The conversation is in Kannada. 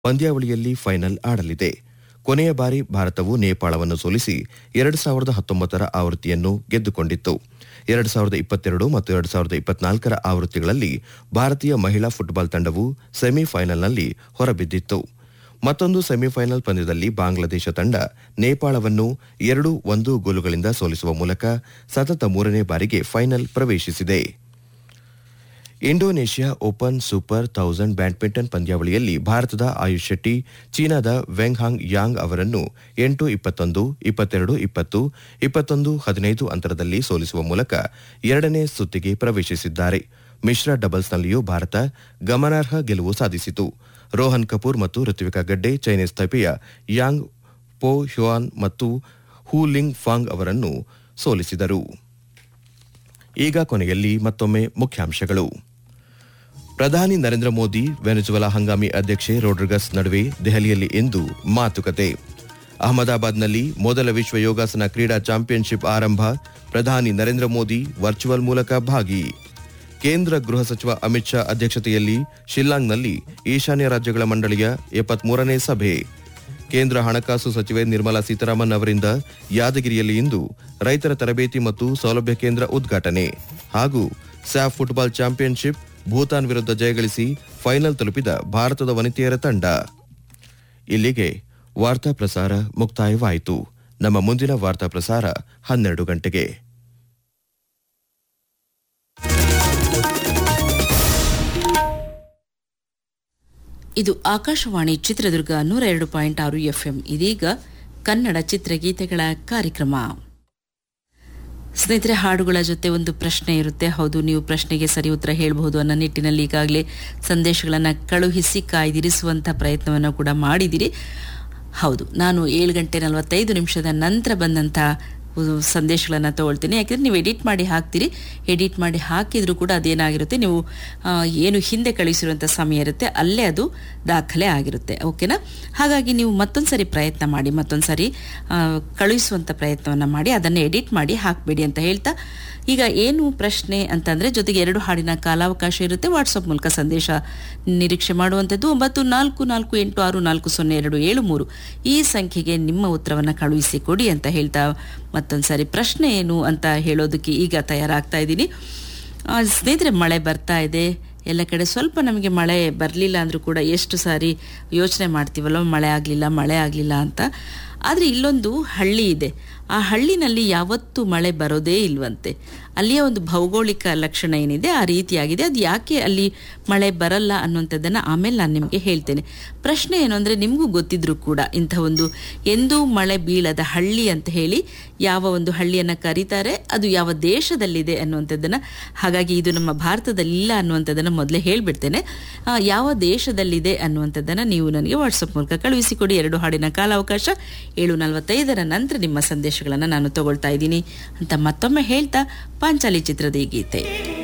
ಪಂದ್ಯಾವಳಿಯಲ್ಲಿ ಫೈನಲ್ ಆಡಲಿದೆ ಕೊನೆಯ ಬಾರಿ ಭಾರತವು ನೇಪಾಳವನ್ನು ಸೋಲಿಸಿ ಎರಡು ಸಾವಿರದ ಹತ್ತೊಂಬತ್ತರ ಆವೃತ್ತಿಯನ್ನು ಗೆದ್ದುಕೊಂಡಿತ್ತು ಎರಡು ಸಾವಿರದ ಇಪ್ಪತ್ತೆರಡು ಮತ್ತು ಎರಡು ಸಾವಿರದ ಇಪ್ಪತ್ನಾಲ್ಕರ ಆವೃತ್ತಿಗಳಲ್ಲಿ ಭಾರತೀಯ ಮಹಿಳಾ ಫುಟ್ಬಾಲ್ ತಂಡವು ಸೆಮಿಫೈನಲ್ನಲ್ಲಿ ಹೊರಬಿದ್ದಿತ್ತು ಮತ್ತೊಂದು ಸೆಮಿಫೈನಲ್ ಪಂದ್ಯದಲ್ಲಿ ಬಾಂಗ್ಲಾದೇಶ ತಂಡ ನೇಪಾಳವನ್ನು ಎರಡು ಒಂದು ಗೋಲುಗಳಿಂದ ಸೋಲಿಸುವ ಮೂಲಕ ಸತತ ಮೂರನೇ ಬಾರಿಗೆ ಫೈನಲ್ ಪ್ರವೇಶಿಸಿದೆ Indonesia open super thousand badminton ಪಂದ್ಯಾವಳಿಯಲ್ಲಿ ಭಾರತದ ಆಯುಷ್ ಶೆಟ್ಟಿ ಚೀನಾದ ವೆಂಗ್ ಹಾಂಗ್ ಯಾಂಗ್ ಅವರನ್ನು ಎಂಟು ಇಪ್ಪತ್ತೊಂದು ಇಪ್ಪತ್ತೆರಡು ಇಪ್ಪತ್ತು ಇಪ್ಪತ್ತೊಂದು ಹದಿನೈದು ಅಂತರದಲ್ಲಿ ಸೋಲಿಸುವ ಮೂಲಕ ಎರಡನೇ ಸುತ್ತಿಗೆ ಪ್ರವೇಶಿಸಿದ್ದಾರೆ ಮಿಶ್ರ ಡಬಲ್ಸ್ನಲ್ಲಿಯೂ ಭಾರತ ಗಮನಾರ್ಹ ಗೆಲುವು ಸಾಧಿಸಿತು ರೋಹನ್ ಕಪೂರ್ ಮತ್ತು ಋತ್ವಿಕಾ ಗಡ್ಡೆ ಚೈನೀಸ್ ತೈಪೆಯ ಯಾಂಗ್ ಪೋ ಹ್ಯುಯಾನ್ ಮತ್ತು ಹೂ ಲಿಂಗ್ ಫಾಂಗ್ ಅವರನ್ನು ಸೋಲಿಸಿದರು ಈಗ ಕೊನೆಯಲ್ಲಿ ಮತ್ತೊಮ್ಮೆ ಮುಖ್ಯಾಂಶಗಳು ಪ್ರಧಾನಿ ನರೇಂದ್ರ ಮೋದಿ ವೆನೆಜುವೆಲಾ ಹಂಗಾಮಿ ಅಧ್ಯಕ್ಷೆ ರೋಡ್ರಿಗಸ್ ನಡುವೆ ದೆಹಲಿಯಲ್ಲಿ ಇಂದು ಮಾತುಕತೆ ಅಹಮದಾಬಾದ್ನಲ್ಲಿ ಮೊದಲ ವಿಶ್ವ ಯೋಗಾಸನ ಕ್ರೀಡಾ ಚಾಂಪಿಯನ್ಶಿಪ್ ಆರಂಭ ಪ್ರಧಾನಿ ನರೇಂದ್ರ ಮೋದಿ ವರ್ಚುವಲ್ ಮೂಲಕ ಭಾಗಿ ಕೇಂದ್ರ ಗೃಹ ಸಚಿವ ಅಮಿತ್ ಶಾ ಅಧ್ಯಕ್ಷತೆಯಲ್ಲಿ ಶಿಲ್ಲಾಂಗ್ನಲ್ಲಿ ಈಶಾನ್ಯ ರಾಜ್ಯಗಳ ಮಂಡಳಿಯ ಎಪ್ಪತ್ಮೂರನೇ ಸಭೆ ಕೇಂದ್ರ ಹಣಕಾಸು ಸಚಿವೆ ನಿರ್ಮಲಾ ಸೀತಾರಾಮನ್ ಅವರಿಂದ ಯಾದಗಿರಿಯಲ್ಲಿ ಇಂದು ರೈತರ ತರಬೇತಿ ಮತ್ತು ಸೌಲಭ್ಯ ಕೇಂದ್ರ ಉದ್ಘಾಟನೆ ಹಾಗೂ ಸ್ಯಾಫ್ ಫುಟ್ಬಾಲ್ ಚಾಂಪಿಯನ್ಶಿಪ್ ಭೂತಾನ್ ವಿರುದ್ಧ ಜಯಗಳಿಸಿ ಫೈನಲ್ ತಲುಪಿದ ಭಾರತದ ವನಿತೆಯರ ತಂಡ ಇಲ್ಲಿಗೆ ವಾರ್ತಾ ಪ್ರಸಾರ ಮುಕ್ತಾಯವಾಯಿತು ನಮ್ಮ ಮುಂದಿನ ವಾರ್ತಾ ಪ್ರಸಾರ ಹನ್ನೆರಡು ಗಂಟೆಗೆ ಇದು ಆಕಾಶವಾಣಿ ಚಿತ್ರದುರ್ಗ ನೂರ ಎರಡು ಪಾಯಿಂಟ್ ಆರು ಎಫ್ಎಂ ಇದೀಗ ಕನ್ನಡ ಚಿತ್ರಗೀತೆಗಳ ಕಾರ್ಯಕ್ರಮ ಸ್ನೇಹಿತರೆ ಹಾಡುಗಳ ಜೊತೆ ಒಂದು ಪ್ರಶ್ನೆ ಇರುತ್ತೆ ಹೌದು ನೀವು ಪ್ರಶ್ನೆಗೆ ಸರಿ ಉತ್ತರ ಹೇಳಬಹುದು ಅನ್ನೋ ನಿಟ್ಟಿನಲ್ಲಿ ಈಗಾಗಲೇ ಸಂದೇಶಗಳನ್ನು ಕಳುಹಿಸಿ ಕಾಯ್ದಿರಿಸುವಂಥ ಪ್ರಯತ್ನವನ್ನು ಕೂಡ ಮಾಡಿದಿರಿ ಹೌದು ನಾನು ಏಳು ಗಂಟೆ ನಲವತ್ತೈದು ನಿಮಿಷದ ನಂತರ ಬಂದಂಥ ಸಂದೇಶಗಳನ್ನು ತಗೊಳ್ತೀನಿ ಯಾಕೆಂದರೆ ನೀವು ಎಡಿಟ್ ಮಾಡಿ ಹಾಕ್ತೀರಿ ಎಡಿಟ್ ಮಾಡಿ ಹಾಕಿದರೂ ಕೂಡ ಅದೇನಾಗಿರುತ್ತೆ ನೀವು ಆ, ಏನು ಹಿಂದೆ ಕಳಿಸಿರುವಂಥ ಸಮಯ ಇರುತ್ತೆ ಅಲ್ಲೇ ಅದು ದಾಖಲೆ ಆಗಿರುತ್ತೆ ಓಕೆನಾ ಹಾಗಾಗಿ ನೀವು ಮತ್ತೊಂದು ಸರಿ ಪ್ರಯತ್ನ ಮಾಡಿ ಮತ್ತೊಂದು ಸರಿ ಆ, ಕಳುಹಿಸುವಂಥ ಪ್ರಯತ್ನವನ್ನು ಮಾಡಿ ಅದನ್ನು ಎಡಿಟ್ ಮಾಡಿ ಹಾಕಬೇಡಿ ಅಂತ ಹೇಳ್ತಾ ಈಗ ಏನು ಪ್ರಶ್ನೆ ಅಂತಂದರೆ ಜೊತೆಗೆ ಎರಡು ಹಾಡಿನ ಕಾಲಾವಕಾಶ ಇರುತ್ತೆ ವಾಟ್ಸಪ್ ಮೂಲಕ ಸಂದೇಶ ನಿರೀಕ್ಷೆ ಮಾಡುವಂಥದ್ದು ಒಂಬತ್ತು ನಾಲ್ಕು ನಾಲ್ಕು ಎಂಟು ಆರು ನಾಲ್ಕು ಸೊನ್ನೆ ಎರಡು ಏಳು ಮೂರು ಈ ಸಂಖ್ಯೆಗೆ ನಿಮ್ಮ ಉತ್ತರವನ್ನು ಕಳುಹಿಸಿ ಕೊಡಿ ಅಂತ ಹೇಳ್ತಾ ಮತ್ತೊಂದು ಸಾರಿ ಪ್ರಶ್ನೆ ಏನು ಅಂತ ಹೇಳೋದಕ್ಕೆ ಈಗ ತಯಾರಾಗ್ತಾ ಇದ್ದೀನಿ ಆ, ಸ್ನೇಹಿತರೆ ಮಳೆ ಬರ್ತಾ ಇದೆ ಎಲ್ಲ ಕಡೆ ಸ್ವಲ್ಪ ನಮಗೆ ಮಳೆ ಬರಲಿಲ್ಲ ಅಂದರೂ ಕೂಡ ಎಷ್ಟು ಸಾರಿ ಯೋಚನೆ ಮಾಡ್ತೀವಲ್ಲ ಮಳೆ ಆಗಲಿಲ್ಲ ಮಳೆ ಆಗಲಿಲ್ಲ ಅಂತ ಆದರೆ ಇಲ್ಲೊಂದು ಹಳ್ಳಿ ಇದೆ ಆ ಹಳ್ಳಿನಲ್ಲಿ ಯಾವತ್ತೂ ಮಳೆ ಬರೋದೇ ಇಲ್ವಂತೆ ಅಲ್ಲಿಯ ಒಂದು ಭೌಗೋಳಿಕ ಲಕ್ಷಣ ಏನಿದೆ ಆ ರೀತಿಯಾಗಿದೆ ಅದು ಯಾಕೆ ಅಲ್ಲಿ ಮಳೆ ಬರಲ್ಲ ಅನ್ನುವಂಥದ್ದನ್ನು ಆಮೇಲೆ ನಾನು ನಿಮಗೆ ಹೇಳ್ತೇನೆ ಪ್ರಶ್ನೆ ಏನು ಅಂದರೆ ನಿಮಗೂ ಗೊತ್ತಿದ್ರು ಕೂಡ ಇಂಥ ಒಂದು ಎಂದೂ ಮಳೆ ಬೀಳದ ಹಳ್ಳಿ ಅಂತ ಹೇಳಿ ಯಾವ ಒಂದು ಹಳ್ಳಿಯನ್ನು ಕರೀತಾರೆ ಅದು ಯಾವ ದೇಶದಲ್ಲಿದೆ ಅನ್ನುವಂಥದ್ದನ್ನು ಹಾಗಾಗಿ ಇದು ನಮ್ಮ ಭಾರತದಲ್ಲಿ ಇಲ್ಲ ಅನ್ನುವಂಥದ್ದನ್ನು ಮೊದಲೇ ಹೇಳಿಬಿಡ್ತೇನೆ ಆ, ಯಾವ ದೇಶದಲ್ಲಿದೆ ಅನ್ನುವಂಥದ್ದನ್ನು ನೀವು ನನಗೆ ವಾಟ್ಸಪ್ ಮೂಲಕ ಕಳುಹಿಸಿಕೊಡಿ ಎರಡು ಹಾಡಿನ ಕಾಲಾವಕಾಶ ಏಳು ನಲವತ್ತೈದರ ನಂತರ ನಿಮ್ಮ ಸಂದೇಶಗಳನ್ನು ನಾನು ತಗೊಳ್ತಾ ಇದ್ದೀನಿ ಅಂತ ಮತ್ತೊಮ್ಮೆ ಹೇಳ್ತಾ ಪಾಂಚಾಲಿ ಚಿತ್ರದ ಈ ಗೀತೆ